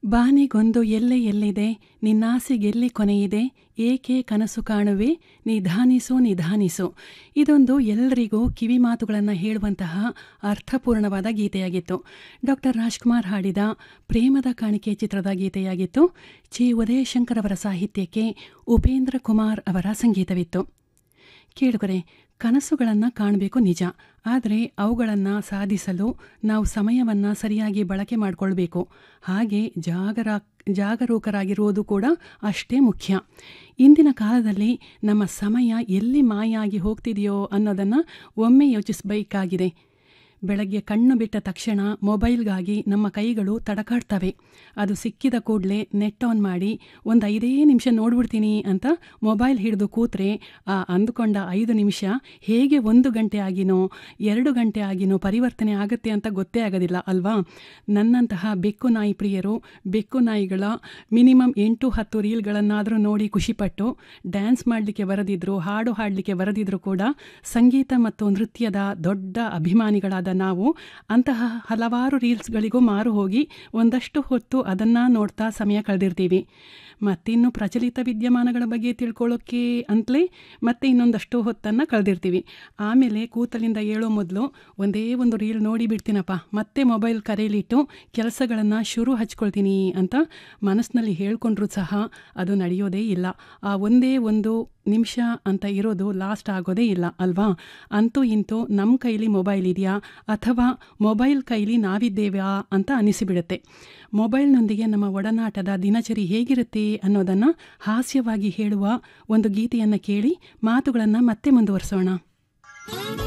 ಬಾನಿಗೊಂದು ಎಲ್ಲೆ ಎಲ್ಲಿದೆ ನಿನ್ನಾಸೆಗೆಲ್ಲಿ ಕೊನೆಯಿದೆ ಏಕೆ ಕನಸು ಕಾಣುವೆ ನಿಧಾನಿಸು ನಿಧಾನಿಸು ಇದೊಂದು ಎಲ್ಲರಿಗೂ ಕಿವಿ ಮಾತುಗಳನ್ನು ಹೇಳುವಂತಹ ಅರ್ಥಪೂರ್ಣವಾದ ಗೀತೆಯಾಗಿತ್ತು ಡಾಕ್ಟರ್ ರಾಜ್ಕುಮಾರ್ ಹಾಡಿದ ಪ್ರೇಮದ ಕಾಣಿಕೆ ಚಿತ್ರದ ಗೀತೆಯಾಗಿತ್ತು ಚಿ ಉದಯಶಂಕರ್ ಅವರ ಸಾಹಿತ್ಯಕ್ಕೆ ಉಪೇಂದ್ರ ಕುಮಾರ್ ಅವರ ಸಂಗೀತವಿತ್ತು ಕೇಳುಗರೆ ಕನಸುಗಳನ್ನು ಕಾಣಬೇಕು ನಿಜ ಆದರೆ ಅವುಗಳನ್ನು ಸಾಧಿಸಲು ನಾವು ಸಮಯವನ್ನು ಸರಿಯಾಗಿ ಬಳಕೆ ಮಾಡಿಕೊಳ್ಬೇಕು ಹಾಗೆ ಜಾಗರ ಜಾಗರೂಕರಾಗಿರುವುದು ಕೂಡ ಅಷ್ಟೇ ಮುಖ್ಯ ಇಂದಿನ ಕಾಲದಲ್ಲಿ ನಮ್ಮ ಸಮಯ ಎಲ್ಲಿ ಮಾಯ ಆಗಿ ಹೋಗ್ತಿದೆಯೋ ಅನ್ನೋದನ್ನು ಒಮ್ಮೆ ಯೋಚಿಸಬೇಕಾಗಿದೆ ಬೆಳಗ್ಗೆ ಕಣ್ಣು ಬಿಟ್ಟ ತಕ್ಷಣ ಮೊಬೈಲ್ಗಾಗಿ ನಮ್ಮ ಕೈಗಳು ತಡಕಾಡ್ತವೆ ಅದು ಸಿಕ್ಕಿದ ಕೂಡಲೇ ನೆಟ್ ಆನ್ ಮಾಡಿ ಒಂದು ಐದೇ ನಿಮಿಷ ನೋಡ್ಬಿಡ್ತೀನಿ ಅಂತ ಮೊಬೈಲ್ ಹಿಡಿದು ಕೂತ್ರೆ ಆ ಅಂದುಕೊಂಡ ಐದು ನಿಮಿಷ ಹೇಗೆ ಒಂದು ಗಂಟೆ ಆಗಿನೋ ಎರಡು ಗಂಟೆ ಆಗಿನೋ ಪರಿವರ್ತನೆ ಆಗುತ್ತೆ ಅಂತ ಗೊತ್ತೇ ಆಗೋದಿಲ್ಲ ಅಲ್ವಾ ನನ್ನಂತಹ ಬೆಕ್ಕು ನಾಯಿ ಪ್ರಿಯರು ಬೆಕ್ಕು ನಾಯಿಗಳ ಮಿನಿಮಮ್ ಎಂಟು ಹತ್ತು ರೀಲ್ಗಳನ್ನಾದರೂ ನೋಡಿ ಖುಷಿಪಟ್ಟು ಡ್ಯಾನ್ಸ್ ಮಾಡಲಿಕ್ಕೆ ಬರದಿದ್ರು ಹಾಡು ಹಾಡಲಿಕ್ಕೆ ಬರದಿದ್ರು ಕೂಡ ಸಂಗೀತ ಮತ್ತು ನೃತ್ಯದ ದೊಡ್ಡ ಅಭಿಮಾನಿಗಳಾದ ನಾವು ಅಂತಹ ಹಲವಾರು ರೀಲ್ಸ್ಗಳಿಗೂ ಮಾರು ಹೋಗಿ ಒಂದಷ್ಟು ಹೊತ್ತು ಅದನ್ನು ನೋಡ್ತಾ ಸಮಯ ಕಳೆದಿರ್ತೀವಿ ಮತ್ತಿನ್ನು ಪ್ರಚಲಿತ ವಿದ್ಯಮಾನಗಳ ಬಗ್ಗೆ ತಿಳ್ಕೊಳ್ಳೋಕ್ಕೆ ಅಂತಲೇ ಮತ್ತೆ ಇನ್ನೊಂದಷ್ಟು ಹೊತ್ತನ್ನು ಕಳೆದಿರ್ತೀವಿ ಆಮೇಲೆ ಕೂತಲಿಂದ ಏಳೋ ಮೊದಲು ಒಂದೇ ಒಂದು ರೀಲ್ ನೋಡಿ ಬಿಡ್ತೀನಪ್ಪ ಮತ್ತೆ ಮೊಬೈಲ್ ಕರೆಯಲಿಟ್ಟು ಕೆಲಸಗಳನ್ನು ಶುರು ಹಚ್ಕೊಳ್ತೀನಿ ಅಂತ ಮನಸ್ಸಿನಲ್ಲಿ ಹೇಳ್ಕೊಂಡ್ರೂ ಸಹ ಅದು ನಡೆಯೋದೇ ಇಲ್ಲ ಆ ಒಂದೇ ಒಂದು ನಿಮಿಷ ಅಂತ ಇರೋದು ಲಾಸ್ಟ್ ಆಗೋದೇ ಇಲ್ಲ ಅಲ್ವಾ ಅಂತೂ ಇಂತೂ ನಮ್ಮ ಕೈಲಿ ಮೊಬೈಲ್ ಇದೆಯಾ ಅಥವಾ ಮೊಬೈಲ್ ಕೈಲಿ ನಾವಿದ್ದೇವಾ ಅಂತ ಅನಿಸಿಬಿಡುತ್ತೆ ಮೊಬೈಲ್ನೊಂದಿಗೆ ನಮ್ಮ ಒಡನಾಟದ ದಿನಚರಿ ಹೇಗಿರುತ್ತೆ ಅನ್ನೋದನ್ನು ಹಾಸ್ಯವಾಗಿ ಹೇಳುವ ಒಂದು ಗೀತೆಯನ್ನು ಕೇಳಿ ಮಾತುಗಳನ್ನು ಮತ್ತೆ ಮುಂದುವರಿಸೋಣ